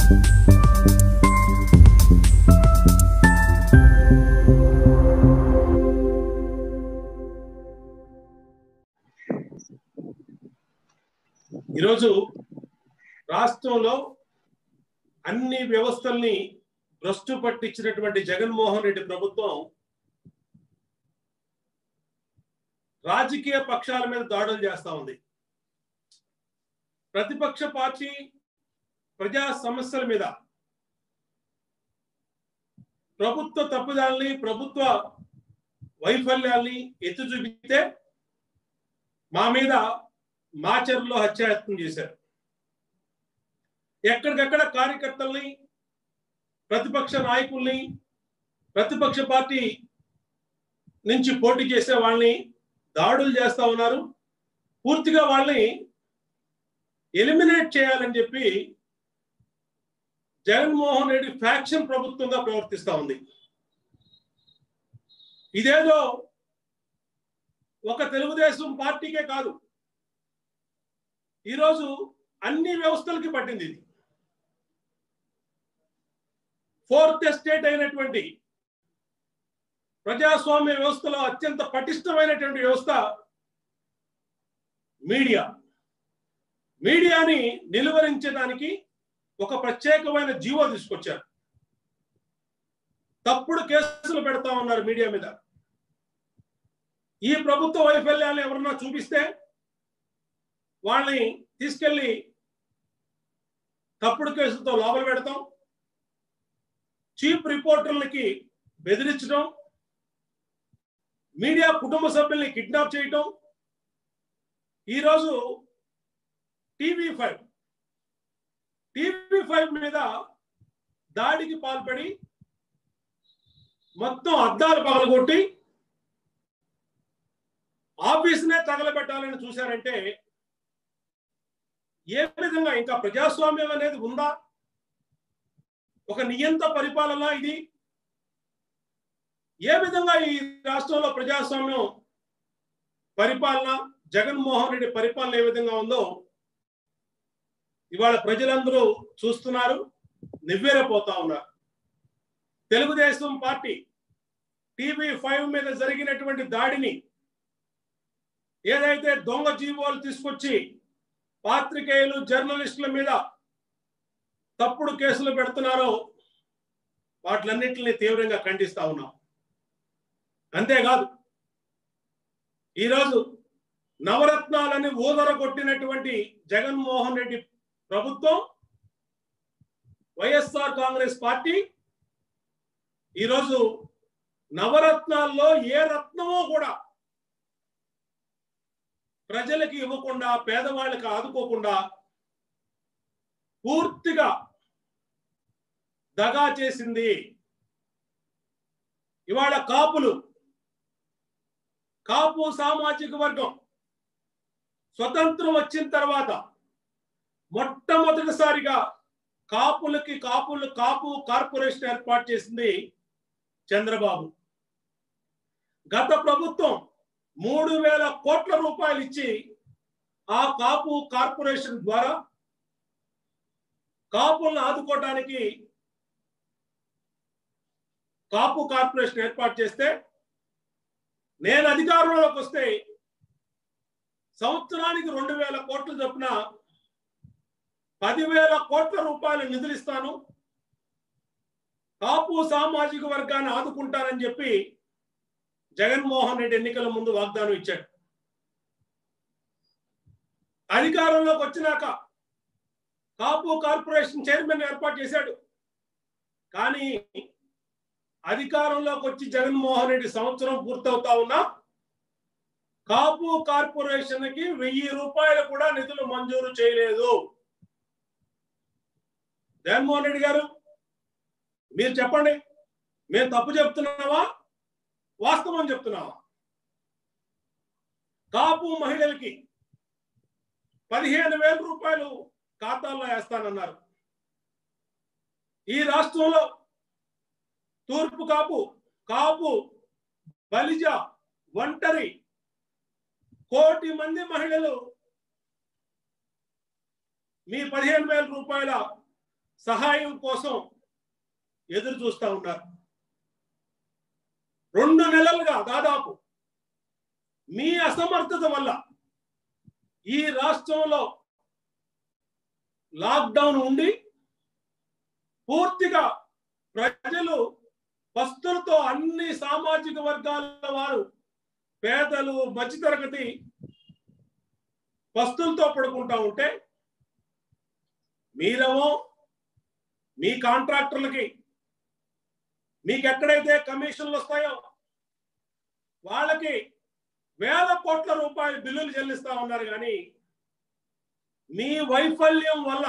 ఈరోజు రాష్ట్రంలో అన్ని వ్యవస్థల్ని భ్రష్టు పట్టించినటువంటి జగన్మోహన్ రెడ్డి ప్రభుత్వం రాజకీయ పక్షాల మీద దాడులు చేస్తా ఉంది ప్రతిపక్ష పార్టీ ప్రజా సమస్యల మీద ప్రభుత్వ తప్పుదాల్ని ప్రభుత్వ వైఫల్యాల్ని ఎత్తు చూపితే మా మీద మాచర్లో హత్యాయత్నం చేశారు ఎక్కడికక్కడ కార్యకర్తల్ని ప్రతిపక్ష నాయకుల్ని ప్రతిపక్ష పార్టీ నుంచి పోటీ చేసే వాళ్ళని దాడులు చేస్తా ఉన్నారు పూర్తిగా వాళ్ళని ఎలిమినేట్ చేయాలని చెప్పి జగన్మోహన్ రెడ్డి ఫ్యాక్షన్ ప్రభుత్వంగా ప్రవర్తిస్తా ఉంది ఇదేదో ఒక తెలుగుదేశం పార్టీకే కాదు ఈరోజు అన్ని వ్యవస్థలకి పట్టింది ఇది ఫోర్త్ ఎస్టేట్ అయినటువంటి ప్రజాస్వామ్య వ్యవస్థలో అత్యంత పటిష్టమైనటువంటి వ్యవస్థ మీడియా మీడియాని నిలువరించడానికి ఒక ప్రత్యేకమైన జీవో తీసుకొచ్చారు తప్పుడు కేసులు పెడతా ఉన్నారు మీడియా మీద ఈ ప్రభుత్వ వైఫల్యాలు ఎవరన్నా చూపిస్తే వాళ్ళని తీసుకెళ్లి తప్పుడు కేసులతో లోపల పెడతాం చీఫ్ రిపోర్టర్లకి బెదిరించడం మీడియా కుటుంబ సభ్యుల్ని కిడ్నాప్ చేయటం ఈరోజు టీవీ ఫైవ్ టీవీ ఫైవ్ మీద దాడికి పాల్పడి మొత్తం అద్దాలు పగలగొట్టి ఆఫీస్నే తగలబెట్టాలని చూశారంటే ఏ విధంగా ఇంకా ప్రజాస్వామ్యం అనేది ఉందా ఒక నియంత పరిపాలన ఇది ఏ విధంగా ఈ రాష్ట్రంలో ప్రజాస్వామ్యం పరిపాలన జగన్మోహన్ రెడ్డి పరిపాలన ఏ విధంగా ఉందో ఇవాళ ప్రజలందరూ చూస్తున్నారు నివ్వెరపోతా ఉన్నారు తెలుగుదేశం పార్టీ టీవీ ఫైవ్ మీద జరిగినటువంటి దాడిని ఏదైతే దొంగ జీవోలు తీసుకొచ్చి పాత్రికేయులు జర్నలిస్టుల మీద తప్పుడు కేసులు పెడుతున్నారో వాటిలన్నింటినీ తీవ్రంగా ఖండిస్తా ఉన్నాం అంతేకాదు ఈరోజు నవరత్నాలని ఊదర కొట్టినటువంటి జగన్మోహన్ రెడ్డి ప్రభుత్వం వైఎస్ఆర్ కాంగ్రెస్ పార్టీ ఈరోజు నవరత్నాల్లో ఏ రత్నమో కూడా ప్రజలకి ఇవ్వకుండా పేదవాళ్ళకి ఆదుకోకుండా పూర్తిగా దగా చేసింది ఇవాళ కాపులు కాపు సామాజిక వర్గం స్వతంత్రం వచ్చిన తర్వాత మొట్టమొదటిసారిగా కాపులకి కాపులు కాపు కార్పొరేషన్ ఏర్పాటు చేసింది చంద్రబాబు గత ప్రభుత్వం మూడు వేల కోట్ల రూపాయలు ఇచ్చి ఆ కాపు కార్పొరేషన్ ద్వారా కాపులను ఆదుకోవడానికి కాపు కార్పొరేషన్ ఏర్పాటు చేస్తే నేను అధికారంలోకి వస్తే సంవత్సరానికి రెండు వేల కోట్ల చొప్పున పదివేల కోట్ల రూపాయలు నిధులు ఇస్తాను కాపు సామాజిక వర్గాన్ని ఆదుకుంటానని చెప్పి జగన్మోహన్ రెడ్డి ఎన్నికల ముందు వాగ్దానం ఇచ్చాడు అధికారంలోకి వచ్చినాక కాపు కార్పొరేషన్ చైర్మన్ ఏర్పాటు చేశాడు కానీ అధికారంలోకి వచ్చి జగన్మోహన్ రెడ్డి సంవత్సరం పూర్తవుతా ఉన్నా కాపు కార్పొరేషన్ కి వెయ్యి రూపాయలు కూడా నిధులు మంజూరు చేయలేదు జగన్మోహన్ రెడ్డి గారు మీరు చెప్పండి మేము తప్పు చెప్తున్నావా వాస్తవం చెప్తున్నావా కాపు మహిళలకి పదిహేను వేల రూపాయలు ఖాతాల్లో వేస్తానన్నారు ఈ రాష్ట్రంలో తూర్పు కాపు కాపు బలిజ ఒంటరి కోటి మంది మహిళలు మీ పదిహేను వేల రూపాయల సహాయం కోసం ఎదురు చూస్తా ఉన్నారు రెండు నెలలుగా దాదాపు మీ అసమర్థత వల్ల ఈ రాష్ట్రంలో లాక్డౌన్ ఉండి పూర్తిగా ప్రజలు వస్తులతో అన్ని సామాజిక వర్గాల వారు పేదలు మధ్యతరగతి వస్తులతో పడుకుంటా ఉంటే మీరేమో మీ కాంట్రాక్టర్లకి మీకు ఎక్కడైతే కమిషన్లు వస్తాయో వాళ్ళకి వేల కోట్ల రూపాయల బిల్లులు చెల్లిస్తా ఉన్నారు కానీ మీ వైఫల్యం వల్ల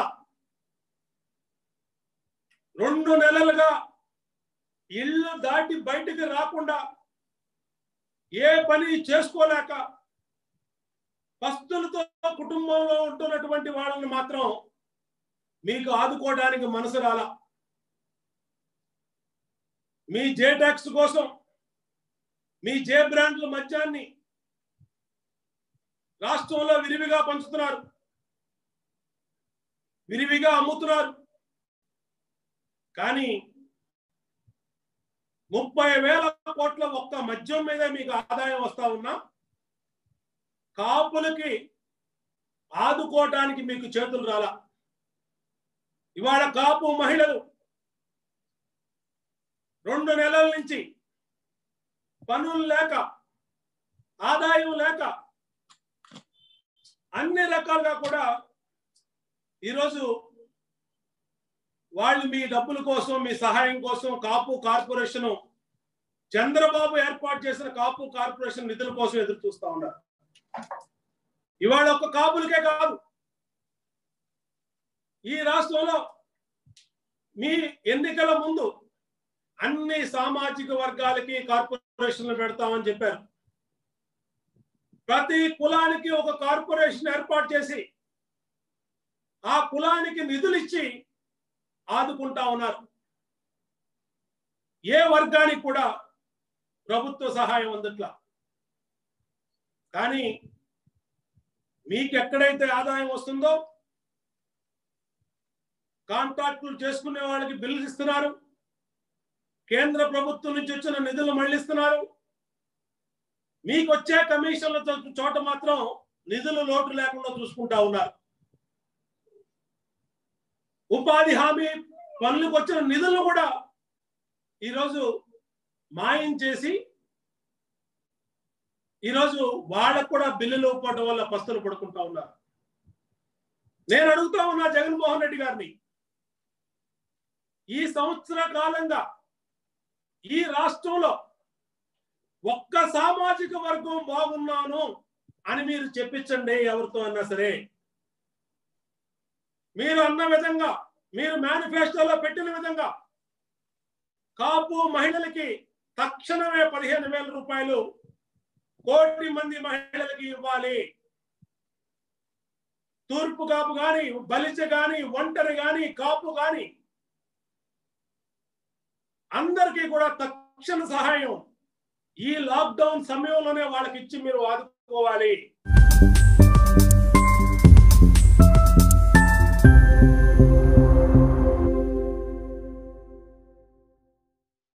రెండు నెలలుగా ఇల్లు దాటి బయటికి రాకుండా ఏ పని చేసుకోలేక పస్తులతో కుటుంబంలో ఉంటున్నటువంటి వాళ్ళని మాత్రం మీకు ఆదుకోవడానికి మనసు రాల మీ జే ట్యాక్స్ కోసం మీ జే బ్రాండ్ల మద్యాన్ని రాష్ట్రంలో విరివిగా పంచుతున్నారు విరివిగా అమ్ముతున్నారు కానీ ముప్పై వేల కోట్ల ఒక్క మద్యం మీద మీకు ఆదాయం వస్తా ఉన్నా కాపులకి ఆదుకోవటానికి మీకు చేతులు రాలా ఇవాళ కాపు మహిళలు రెండు నెలల నుంచి పనులు లేక ఆదాయం లేక అన్ని రకాలుగా కూడా ఈరోజు వాళ్ళు మీ డబ్బుల కోసం మీ సహాయం కోసం కాపు కార్పొరేషన్ చంద్రబాబు ఏర్పాటు చేసిన కాపు కార్పొరేషన్ నిధుల కోసం ఎదురు చూస్తా ఉన్నారు ఇవాళ ఒక కాపులకే కాదు ఈ రాష్ట్రంలో మీ ఎన్నికల ముందు అన్ని సామాజిక వర్గాలకి కార్పొరేషన్లు పెడతామని చెప్పారు ప్రతి కులానికి ఒక కార్పొరేషన్ ఏర్పాటు చేసి ఆ కులానికి నిధులు ఇచ్చి ఆదుకుంటా ఉన్నారు ఏ వర్గానికి కూడా ప్రభుత్వ సహాయం అందట్లా కానీ మీకు ఎక్కడైతే ఆదాయం వస్తుందో కాంట్రాక్టులు చేసుకునే వాళ్ళకి బిల్లు ఇస్తున్నారు కేంద్ర ప్రభుత్వం నుంచి వచ్చిన నిధులు మళ్ళిస్తున్నారు మీకు వచ్చే కమిషన్ల చోట మాత్రం నిధులు లోటు లేకుండా చూసుకుంటా ఉన్నారు ఉపాధి హామీ పనులకు వచ్చిన నిధులను కూడా ఈరోజు మాయం చేసి ఈరోజు వాళ్ళకు కూడా బిల్లులు ఇవ్వడం వల్ల పస్తులు పడుకుంటా ఉన్నారు నేను అడుగుతా ఉన్నా జగన్మోహన్ రెడ్డి గారిని ఈ సంవత్సర కాలంగా ఈ రాష్ట్రంలో ఒక్క సామాజిక వర్గం బాగున్నాను అని మీరు చెప్పించండి ఎవరితో అన్నా సరే మీరు అన్న విధంగా మీరు మేనిఫెస్టోలో పెట్టిన విధంగా కాపు మహిళలకి తక్షణమే పదిహేను వేల రూపాయలు కోటి మంది మహిళలకి ఇవ్వాలి తూర్పు కాపు గాని బలిజ గాని ఒంటరి గాని కాపు గాని అందరికీ కూడా తక్షణ సహాయం ఈ లాక్డౌన్ సమయంలోనే వాళ్ళకి ఇచ్చి మీరు ఆదుకోవాలి